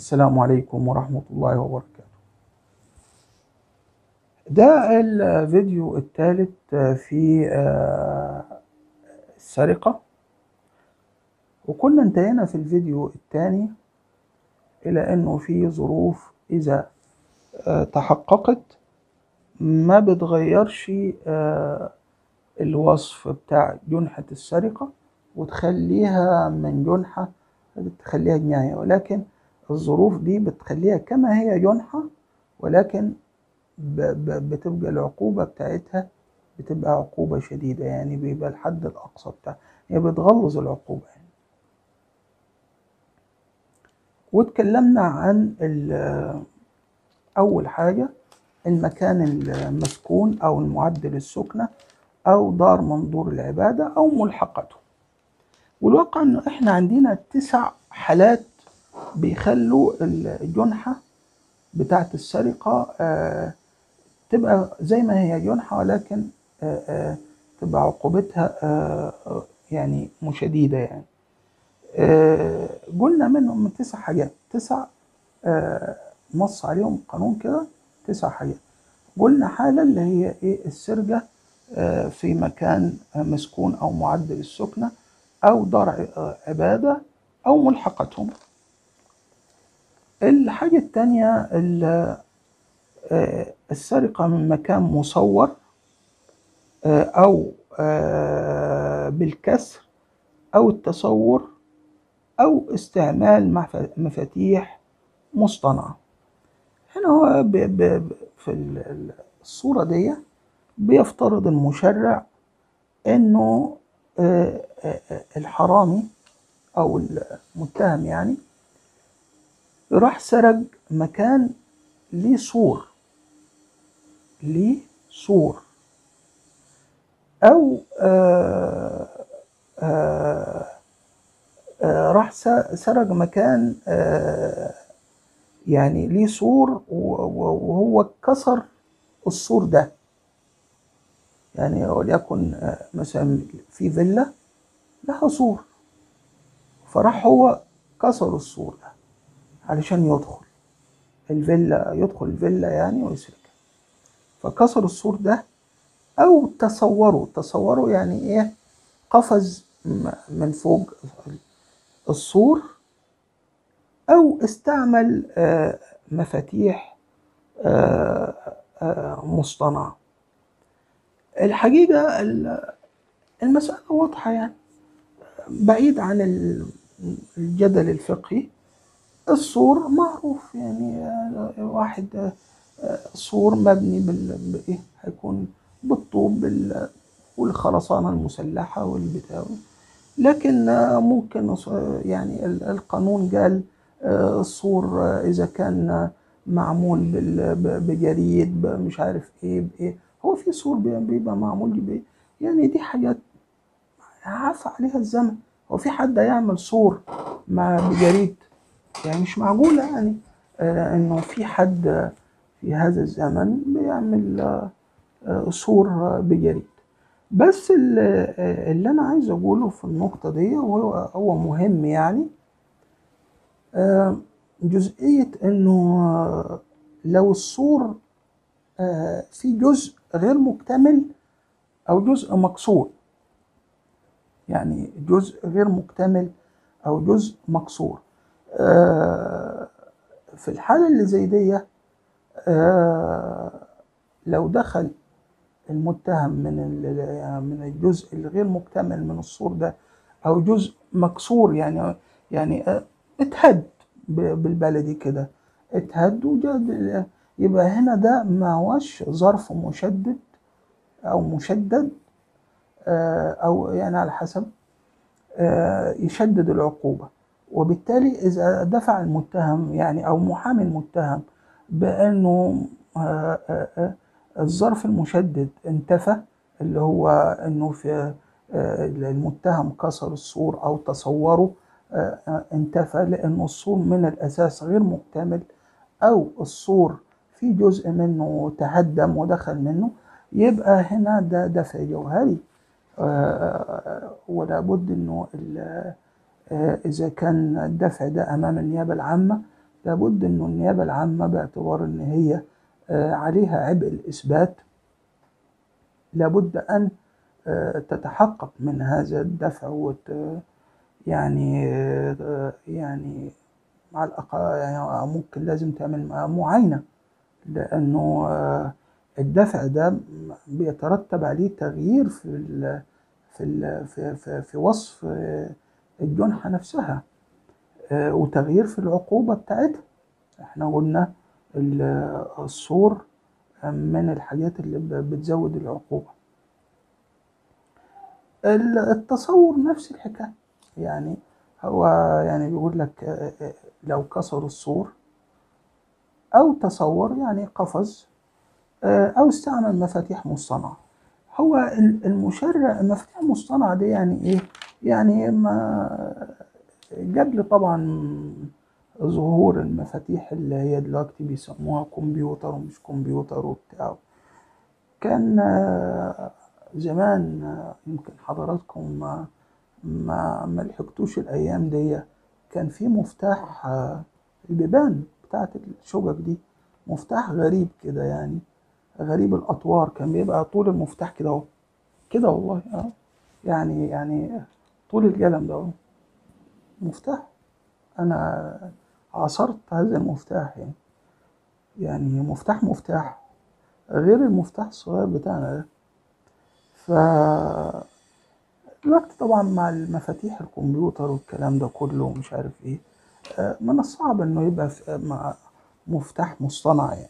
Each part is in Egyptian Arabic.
السلام عليكم ورحمة الله وبركاته ده الفيديو الثالث في آه، السرقة وكنا انتهينا في الفيديو الثاني إلى أنه في ظروف إذا آه، تحققت ما بتغيرش آه، الوصف بتاع جنحة السرقة وتخليها من جنحة تخليها جناية ولكن الظروف دي بتخليها كما هي جنحة ولكن ب- ب- بتبقى العقوبة بتاعتها بتبقى عقوبة شديدة يعني بيبقى الحد الأقصى بتاعها هي بتغلظ العقوبة يعني. واتكلمنا عن ال- أول حاجة المكان المسكون أو المعد للسكنة أو دار منظور العبادة أو ملحقته والواقع إنه إحنا عندنا تسع حالات بيخلوا الجنحة بتاعت السرقة آه، تبقى زي ما هي جنحة ولكن آه، آه، تبقى عقوبتها آه، آه، يعني مشديدة يعني آه، قلنا منهم من تسع حاجات تسع آه، نص عليهم قانون كده تسع حاجات قلنا حالة اللي هي ايه السرقة آه، في مكان آه، مسكون أو معد للسكنة أو دار ع- عبادة أو ملحقتهم الحاجة التانية ال- آه، السرقة من مكان مصور آه، أو آه، بالكسر أو التصور أو استعمال مف- مفاتيح مصطنعة هنا هو ب- ب- ب- في ال- ال- الصورة دي بيفترض المشرع إنه آه، آه، آه، الحرامي أو المتهم يعني راح سرق مكان ليه سور ليه سور أو آه آه آه راح س- سرق مكان آه يعني ليه سور و- و- وهو كسر السور ده يعني وليكن آه، مثلا في فيلا لها سور فراح هو كسر السور ده علشان يدخل الفيلا يدخل الفيلا يعني ويسرقها فكسر السور ده او تصوروا تصوروا يعني ايه قفز م- من فوق السور او استعمل آه، مفاتيح آه، آه، مصطنعة الحقيقة ال- المسألة واضحة يعني بعيد عن ال- الجدل الفقهي السور معروف يعني آه، واحد آه، آه، سور مبني بال بإيه هيكون بالطوب بال- والخرسانة المسلحة والبتاع لكن آه، ممكن ص- يعني ال- القانون قال آه، السور آه، إذا كان آه، معمول بال- ب- بجريد ب- مش عارف إيه بإيه هو في سور بي- بيبقى معمول بإيه يعني دي حاجات عفى عليها الزمن هو في حد يعمل سور مع بجريد يعني مش معقولة يعني آه، إنه في حد آه، في هذا الزمن بيعمل آه، آه، سور آه، بجريد بس ال- آه، اللي أنا عايز أقوله في النقطة دي وهو هو مهم يعني آه، جزئية إنه آه، لو السور آه، في جزء غير مكتمل أو جزء مكسور يعني جزء غير مكتمل أو جزء مكسور آه، في الحالة اللي زي دي آه، لو دخل المتهم من ال- من الجزء الغير مكتمل من السور ده أو جزء مكسور يعني يعني آه، اتهد ب- بالبلدي كده اتهد وجد يبقى هنا ده ما هوش ظرف مشدد أو مشدد آه، أو يعني على حسب آه، يشدد العقوبة وبالتالي إذا دفع المتهم يعني أو محامي المتهم بأنه آه، آه، آه، الظرف المشدد انتفى اللي هو أنه في آه، المتهم كسر السور أو تصوره آه، آه، انتفى لأنه السور من الأساس غير مكتمل أو السور في جزء منه تهدم ودخل منه يبقى هنا ده دفع جوهري آه، ولا بد انه ال- آه، اذا كان الدفع ده امام النيابه العامه لابد انه النيابة العامة باعتبار ان هي آه، عليها عبء الإثبات لابد أن آه، تتحقق من هذا الدفع وت يعني آه، يعني على الأقل يعني ممكن لازم تعمل معاينة لأنه آه، الدفع ده بيترتب عليه تغيير في ال في ال في, في, في وصف آه، الجنحة نفسها آه، وتغيير في العقوبة بتاعتها احنا قلنا ال- الصور من الحاجات اللي ب- بتزود العقوبة ال- التصور نفس الحكاية يعني هو يعني بيقول لك آه، آه، لو كسر السور أو تصور يعني قفز آه، أو استعمل مفاتيح مصطنعة هو ال- المشرع المفاتيح المصطنعة دي يعني إيه؟ يعني ما قبل طبعا ظهور المفاتيح اللي هي دلوقتي بيسموها كمبيوتر ومش كمبيوتر وبتاع كان آه، زمان آه، يمكن حضراتكم ما ما ما لحقتوش الأيام دي كان في مفتاح آه، البيبان بتاعت الشقق دي مفتاح غريب كده يعني غريب الأطوار كان بيبقى طول المفتاح كده اهو كده والله اه يعني يعني طول القلم ده اهو مفتاح أنا عصرت هذا المفتاح يعني يعني مفتاح مفتاح غير المفتاح الصغير بتاعنا ده ف دلوقتي طبعا مع المفاتيح الكمبيوتر والكلام ده كله ومش عارف ايه آه، من الصعب انه يبقى في مع مفتاح مصطنع يعني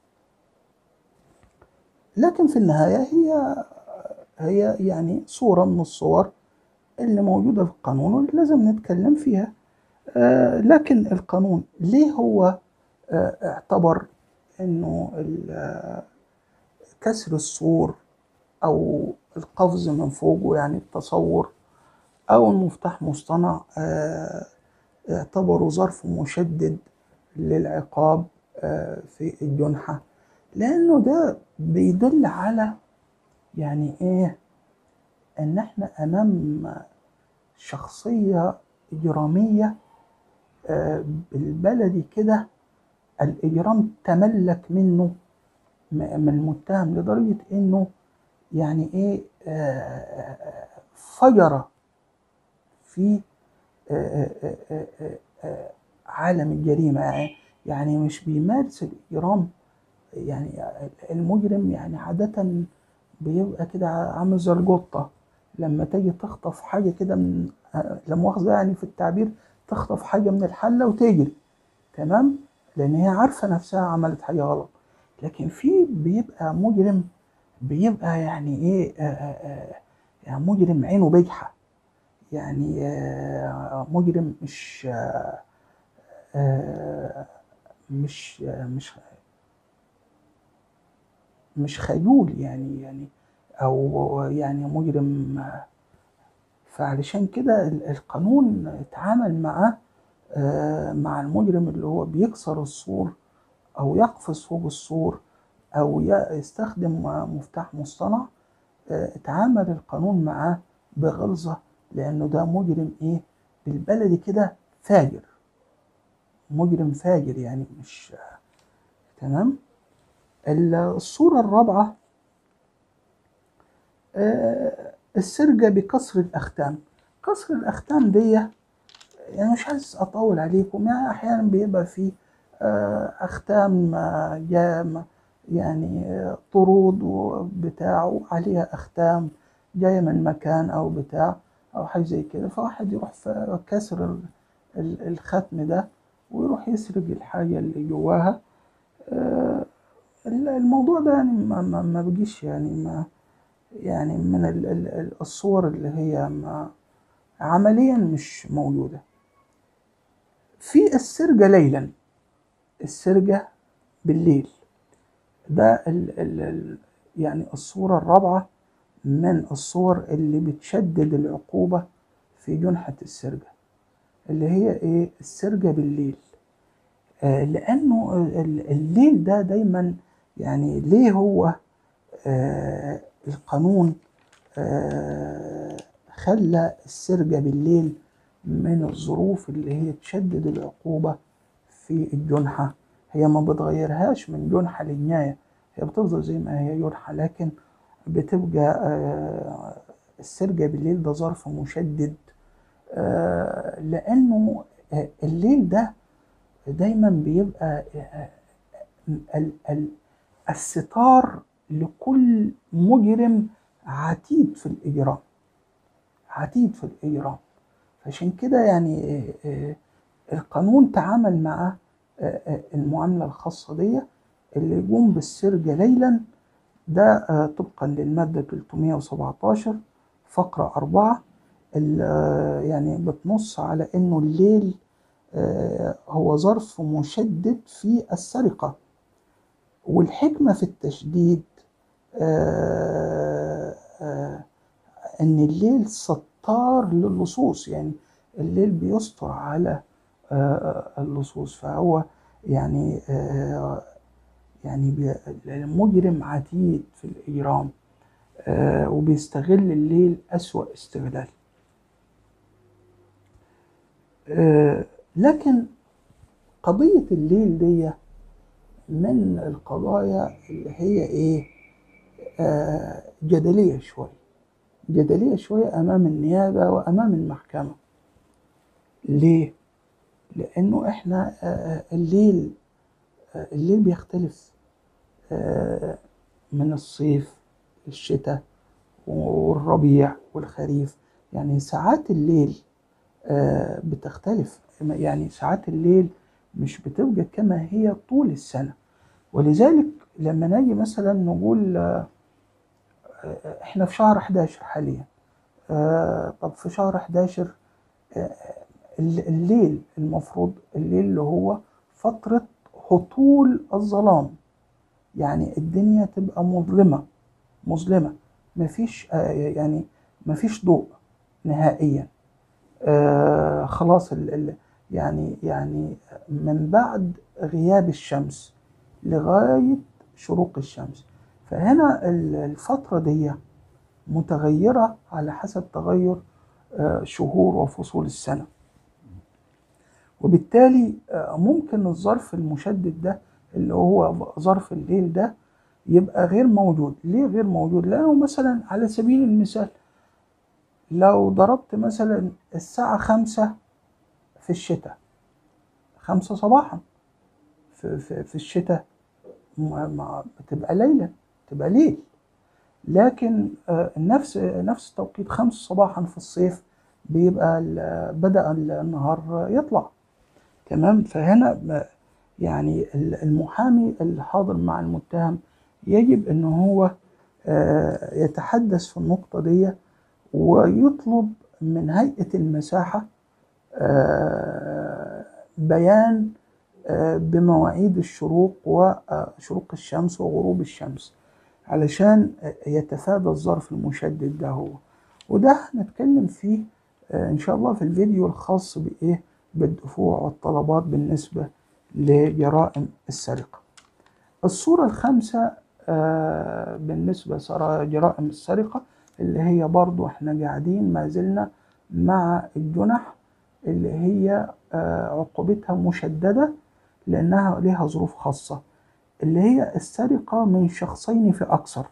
لكن في النهاية هي هي يعني صورة من الصور اللي موجودة في القانون واللي لازم نتكلم فيها آه، لكن القانون ليه هو آه، اعتبر انه ال- آه، كسر السور او القفز من فوقه يعني التصور او المفتاح مصطنع آه، اعتبروا ظرف مشدد للعقاب آه، في الجنحة لأنه ده بيدل على يعني إيه إن إحنا أمام شخصية إجرامية آه، بالبلدي كده الإجرام تملك منه م- من المتهم لدرجة إنه يعني إيه آه، فجر في آه، آه، آه، آه، آه، عالم الجريمة يعني يعني مش بيمارس الإجرام يعني المجرم يعني عادة بيبقى كده عامل زي القطة لما تيجي تخطف حاجة كده من آه، لا مؤاخذة يعني في التعبير تخطف حاجة من الحلة وتجري تمام لأن هي عارفة نفسها عملت حاجة غلط لكن في بيبقى مجرم بيبقى يعني إيه آه، آه، آه، يعني مجرم عينه بجحة يعني آه، مجرم مش آه، آه، مش آه، مش مش خجول يعني يعني او يعني مجرم آه، فعلشان كده ال- القانون اتعامل معاه آه، مع المجرم اللي هو بيكسر السور او يقفز فوق السور او ي- يستخدم مفتاح مصطنع آه، اتعامل القانون معاه بغلظة لأنه ده مجرم إيه بالبلدي كده فاجر مجرم فاجر يعني مش تمام ال- الصورة الرابعة آه، السرقة بكسر الأختام كسر الأختام دي يعني مش عايز أطول عليكم يعني أحيانا بيبقى في آه، أختام آه، جام يعني آه، طرود وبتاع وعليها أختام جاية من مكان أو بتاع أو حاجة زي كده فواحد يروح في كسر ال- ال- الختم ده ويروح يسرق الحاجة اللي جواها آه، الموضوع ده يعني ما, ما, ما بيجيش يعني ما يعني من ال- ال- ال- الصور اللي هي ما عمليا مش موجودة في السرقة ليلا السرقة بالليل ده ال ال ال يعني الصورة الرابعة من الصور اللي بتشدد العقوبة في جنحة السرقة اللي هي ايه السرقة بالليل آه لأنه ال- الليل ده دايما يعني ليه هو آه القانون آه خلى السرقة بالليل من الظروف اللي هي تشدد العقوبة في في الجنحة هي ما بتغيرهاش من جنحة لجناية هي بتفضل زي ما هي جنحة لكن بتبقى آه، السرجة بالليل ده ظرف مشدد آه، لأنه آه، الليل ده دايما بيبقى آه، ال- ال- الستار لكل مجرم عتيد في الإجرام عتيد في الإجرام عشان كده يعني آه، آه، القانون تعامل مع آه، آه، المعاملة الخاصة دي اللي يقوم بالسرقة ليلا ده آه، طبقا للمادة 317 فقرة أربعة ال- آه، يعني بتنص على إنه الليل آه، هو ظرف مشدد في السرقة والحكمة في التشديد آه، آه، إن الليل ستار للصوص يعني الليل بيستر على آه، اللصوص فهو يعني آه، يعني بي- المجرم عتيد في الإجرام آه، وبيستغل الليل أسوأ استغلال آه، لكن قضية الليل دي من القضايا اللي هي إيه آه، جدلية شوية جدلية شوية أمام النيابة وأمام المحكمة ليه؟ لأنه إحنا آه، الليل آه، الليل بيختلف آه، من الصيف للشتاء والربيع والخريف يعني ساعات الليل آه، بتختلف يعني ساعات الليل مش بتبقى كما هي طول السنة ولذلك لما نيجي مثلا نقول آه، آه، احنا في شهر 11 حاليا آه، طب في شهر 11 آه، الل- الليل المفروض الليل اللي هو فترة هطول الظلام يعني الدنيا تبقى مظلمة مظلمة مفيش آه، يعني مفيش ضوء نهائيا آه خلاص ال ال يعني يعني من بعد غياب الشمس لغاية شروق الشمس فهنا ال- الفترة دي متغيرة على حسب تغير آه، شهور وفصول السنة وبالتالي آه، ممكن الظرف المشدد ده اللي هو ظرف الليل ده يبقى غير موجود ليه غير موجود لأنه مثلا على سبيل المثال لو ضربت مثلا الساعة خمسة في الشتاء خمسة صباحا في, في, في الشتاء ما- ما- بتبقى ليلا تبقى ليل لكن آه، نفس نفس توقيت خمسة صباحا في الصيف بيبقى ال- بدأ النهار يطلع تمام فهنا ب- يعني ال- المحامي اللي حاضر مع المتهم يجب ان هو آه، يتحدث في النقطة دي ويطلب من هيئة المساحة آه، بيان آه، بمواعيد الشروق وشروق الشمس وغروب الشمس علشان يتفادى الظرف المشدد ده هو وده هنتكلم فيه آه، ان شاء الله في الفيديو الخاص بايه بالدفوع والطلبات بالنسبة لجرائم السرقة الصورة الخامسة آه، بالنسبة لجرائم السرقة اللي هي برضو احنا قاعدين ما زلنا مع الجنح اللي هي آه، عقوبتها مشددة لأنها لها ظروف خاصة اللي هي السرقة من شخصين في أكثر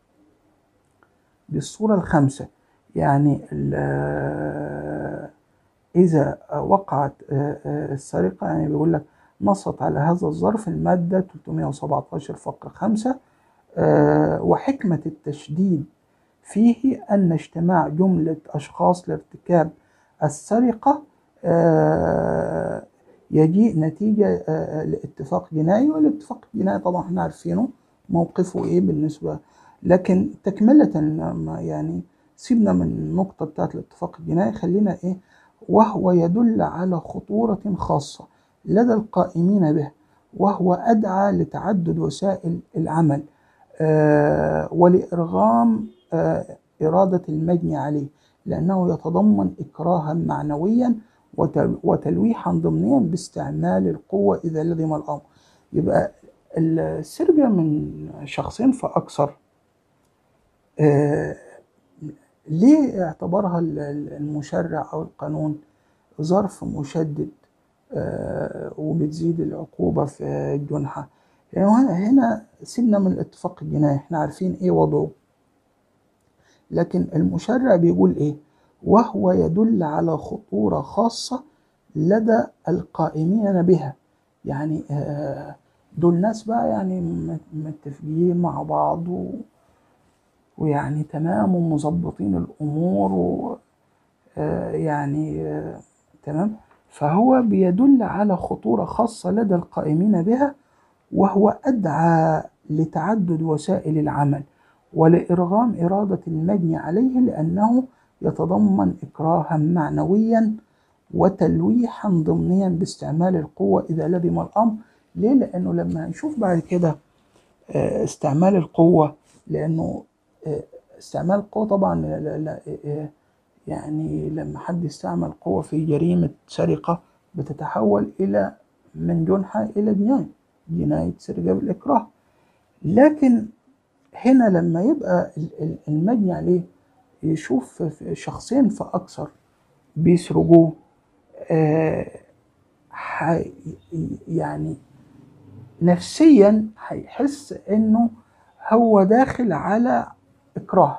دي الصورة الخامسة يعني ال- آه، إذا وقعت آه، آه، السرقة يعني بيقول لك نصت على هذا الظرف المادة 317 فقرة 5 آه، وحكمة التشديد فيه أن اجتماع جملة أشخاص لارتكاب السرقة آه، يجيء نتيجة آه، لاتفاق جنائي والاتفاق الجنائي طبعا احنا عارفينه موقفه ايه بالنسبة لكن تكملة ما يعني سيبنا من النقطة بتاعت الاتفاق الجنائي خلينا ايه وهو يدل على خطورة خاصة لدى القائمين به وهو أدعى لتعدد وسائل العمل آه، ولإرغام آه، إرادة المجني عليه لأنه يتضمن إكراها معنويا وتل- وتلويحا ضمنيا باستعمال القوة إذا لزم الأمر يبقى السرقة من شخصين فأكثر آه، ليه اعتبرها ال- ال- المشرع أو القانون ظرف مشدد آه، وبتزيد العقوبة في الجنحة يعني هنا هنا سيبنا من الاتفاق الجنائي احنا عارفين ايه وضعه لكن المشرع بيقول ايه وهو يدل على خطورة خاصة لدى القائمين بها يعني آه، دول ناس بقى يعني مت- متفقين مع بعض و... ويعني تمام ومظبطين الأمور و... آه، يعني آه، تمام فهو بيدل على خطورة خاصة لدى القائمين بها وهو أدعى لتعدد وسائل العمل ولإرغام إرادة المجني عليه لأنه يتضمن إكراها معنويا وتلويحا ضمنيا باستعمال القوة إذا لزم الأمر ليه؟ لأنه لما نشوف بعد كده آه، استعمال القوة لأنه آه، استعمال القوة طبعا لا- لا- لا- آه، يعني لما حد يستعمل قوة في جريمة سرقة بتتحول إلى من جنحة إلى جناية جناية سرقة بالإكراه لكن هنا لما يبقى ال- ال- المجني عليه يشوف في شخصين فأكثر بيسرقوه آه، حي- يعني نفسيا هيحس انه هو داخل على اكراه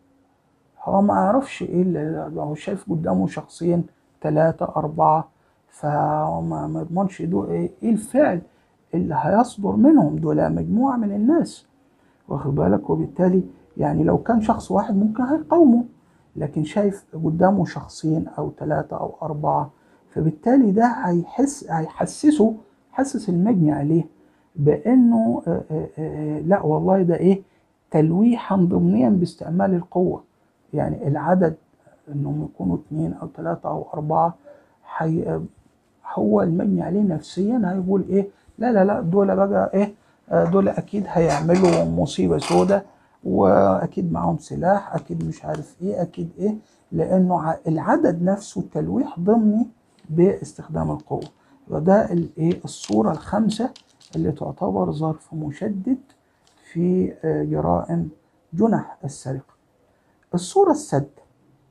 هو ما يعرفش ايه اللي هو شايف قدامه شخصين ثلاثة أربعة فهو ما ما يضمنش دول ايه إيه الفعل اللي هيصدر منهم دول مجموعة من الناس واخد بالك وبالتالي يعني لو كان شخص واحد ممكن هيقاومه لكن شايف قدامه شخصين او ثلاثة او اربعة فبالتالي ده هيحس هيحسسه حسس المجني عليه بانه آه، آه، آه، لا والله ده ايه تلويحا ضمنيا باستعمال القوة يعني العدد انهم يكونوا اثنين او ثلاثة او اربعة حي هو المجني عليه نفسيا هيقول ايه لا لا لا دول بقى ايه آه، دول اكيد هيعملوا مصيبة سودة واكيد معاهم سلاح اكيد مش عارف ايه اكيد ايه لانه ع- العدد نفسه تلويح ضمني باستخدام القوة وده الايه الصورة الخامسة اللي تعتبر ظرف مشدد في آه، جرائم جنح السرقة الصورة السادسة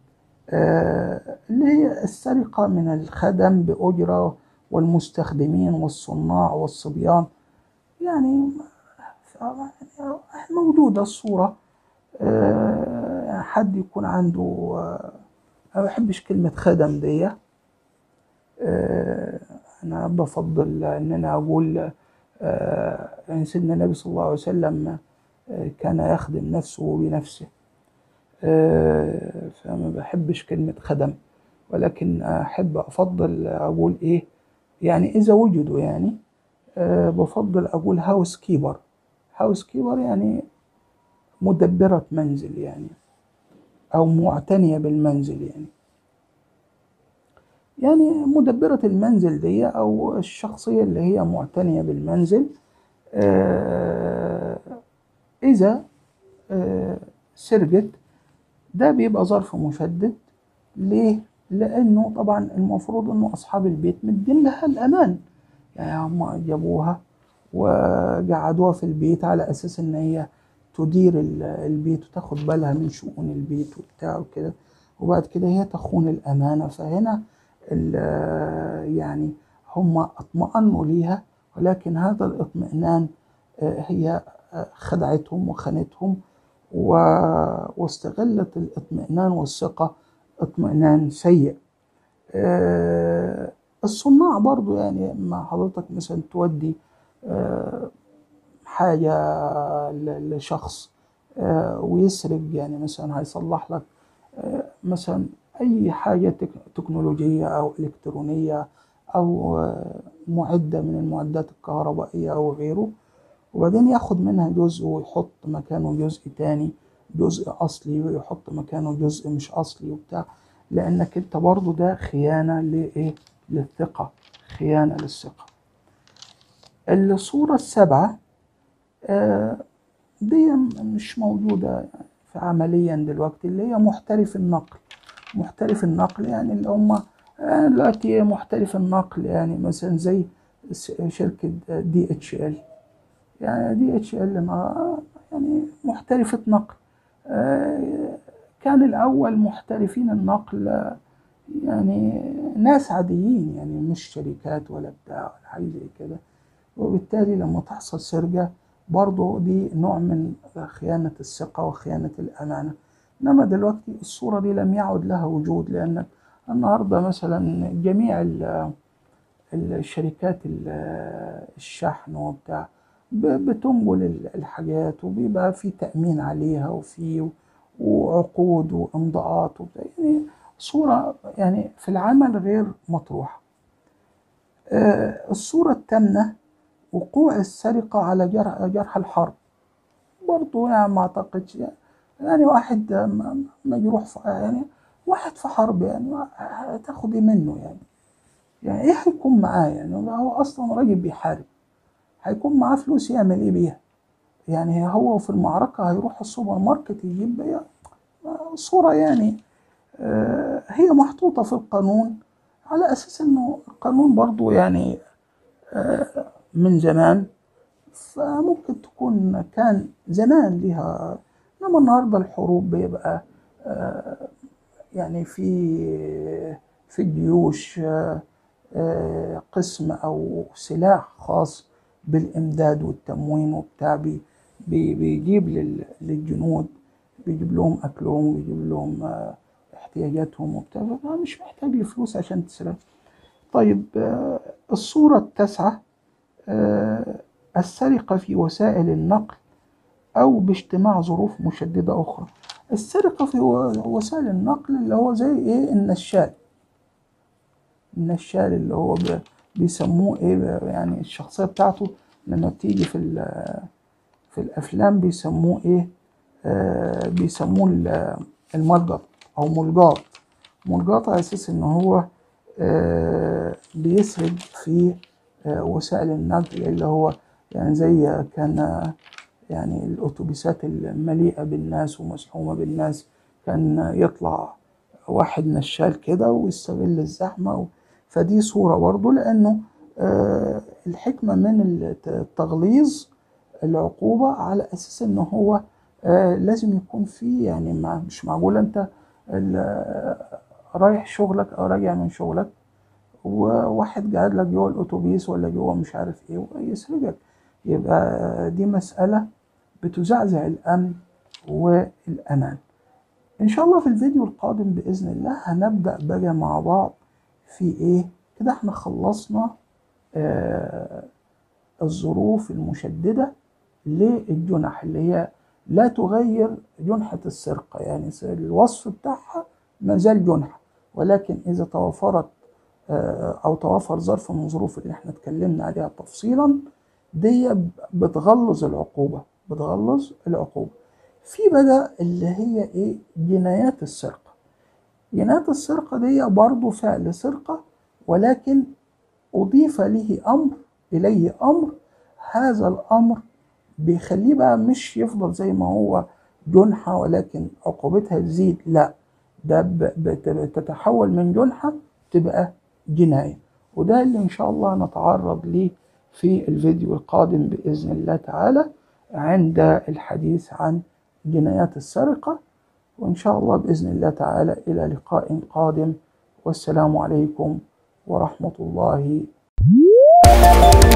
آه، اللي هي السرقة من الخدم بأجرة والمستخدمين والصناع والصبيان يعني يعني موجودة الصورة آه، حد يكون عنده آه، أنا ما بحبش كلمة خدم دي آه، أنا بفضل إن أنا أقول آه، يعني سيدنا النبي صلى الله عليه وسلم آه، كان يخدم نفسه بنفسه آه، فما بحبش كلمة خدم ولكن أحب أفضل أقول إيه يعني إذا وجدوا يعني آه، بفضل أقول هاوس كيبر هاوس كيبر يعني مدبرة منزل يعني أو معتنية بالمنزل يعني يعني مدبرة المنزل دي أو الشخصية اللي هي معتنية بالمنزل آه، إذا آه، سرقت ده بيبقى ظرف مشدد ليه؟ لأنه طبعا المفروض إنه أصحاب البيت مدين لها الأمان يعني هم جابوها وقعدوها في البيت على أساس إن هي تدير ال- البيت وتاخد بالها من شؤون البيت وبتاع وكده وبعد كده هي تخون الأمانة فهنا ال- يعني هم اطمأنوا ليها ولكن هذا الاطمئنان آه، هي آه، خدعتهم وخانتهم و- واستغلت الاطمئنان والثقة اطمئنان سيء آه، الصناع برضو يعني ما حضرتك مثلا تودي آه، حاجة ل- لشخص آه، ويسرق يعني مثلا هيصلح لك آه، مثلا أي حاجة تك- تكنولوجية أو إلكترونية أو آه، معدة من المعدات الكهربائية أو غيره وبعدين ياخد منها جزء ويحط مكانه جزء تاني جزء أصلي ويحط مكانه جزء مش أصلي وبتاع لأنك أنت برضو ده خيانة لإيه؟ للثقة خيانة للثقة الصورة السابعة آه، دي مش موجودة في عمليا دلوقتي اللي هي محترف النقل محترف النقل يعني اللي هم آه، دلوقتي محترف النقل يعني مثلا زي س- شركة دي اتش ال يعني دي اتش ال ما يعني محترفة نقل آه، كان الأول محترفين النقل آه، يعني ناس عاديين يعني مش شركات ولا بتاع ولا حاجة زي كده وبالتالي لما تحصل سرقة برضه دي نوع من خيانة الثقة وخيانة الأمانة إنما دلوقتي الصورة دي لم يعد لها وجود لأن النهاردة مثلا جميع ال- الشركات ال- الشحن وبتاع ب- بتنقل ال- الحاجات وبيبقى في تأمين عليها وفي وعقود وإمضاءات وبتاع يعني صورة يعني في العمل غير مطروحة آه، الصورة الثامنة وقوع السرقة على جرح, جرح الحرب برضو يعني ما أعتقدش يعني واحد م- مجروح في يعني واحد في حرب يعني هتاخدي منه يعني يعني ايه هيكون معاه يعني هو اصلا راجل بيحارب هيكون معاه فلوس يعمل ايه بيها يعني هو في المعركة هيروح السوبر ماركت يجيب بيها صورة يعني آه، هي محطوطة في القانون على أساس إنه القانون برضو يعني آه، من زمان فممكن تكون كان زمان ليها إنما النهاردة الحروب بيبقى آه، يعني في في الجيوش آه، آه، قسم أو سلاح خاص بالإمداد والتموين وبتاع بي بي- بيجيب لل- للجنود بيجيب لهم أكلهم وبيجيب لهم آه، احتياجاتهم وبتاع مش محتاج لفلوس عشان تسرق طيب آه، الصورة التاسعة آه، السرقة في وسائل النقل أو باجتماع ظروف مشددة أخرى السرقة في و- وسائل النقل اللي هو زي إيه النشال النشال اللي هو ب- بيسموه إيه يعني الشخصية بتاعته لما بتيجي في ال- في الأفلام بيسموه إيه آه بيسموه ال- الملجط أو ملجاط ملجاط على أساس إن هو آه بيسرد في آه وسائل النقل اللي هو يعني زي كان آه، يعني الأتوبيسات المليئة بالناس ومزحومة بالناس كان يطلع واحد نشال كده ويستغل الزحمة و... فدي صورة برضو لأنه آه، الحكمة من الت- التغليظ العقوبة على أساس إن هو آه، لازم يكون فيه يعني ما مش معقول أنت ال- رايح شغلك أو راجع من شغلك وواحد قاعد لك جوه الأتوبيس ولا جوه مش عارف إيه ويسرقك يبقى دي مسألة بتزعزع الأمن والأمان إن شاء الله في الفيديو القادم بإذن الله هنبدأ بقى مع بعض في إيه كده إحنا خلصنا آه الظروف المشددة للجنح اللي هي لا تغير جنحة السرقة يعني الوصف بتاعها ما زال جنحة ولكن إذا توفرت آه، أو توفر ظرف من الظروف اللي احنا اتكلمنا عليها تفصيلا دي بتغلظ العقوبة بتغلظ العقوبة في بقى اللي هي ايه جنايات السرقة جنايات السرقة دي برضو فعل سرقة ولكن أضيف له أمر إليه أمر هذا الأمر بيخليه بقى مش يفضل زي ما هو جنحة ولكن عقوبتها تزيد لا ده ب- بت- بتتحول من جنحة تبقى جناية وده اللي إن شاء الله نتعرض ليه في الفيديو القادم بإذن الله تعالى عند الحديث عن جنايات السرقة وإن شاء الله بإذن الله تعالى إلى لقاء قادم والسلام عليكم ورحمة الله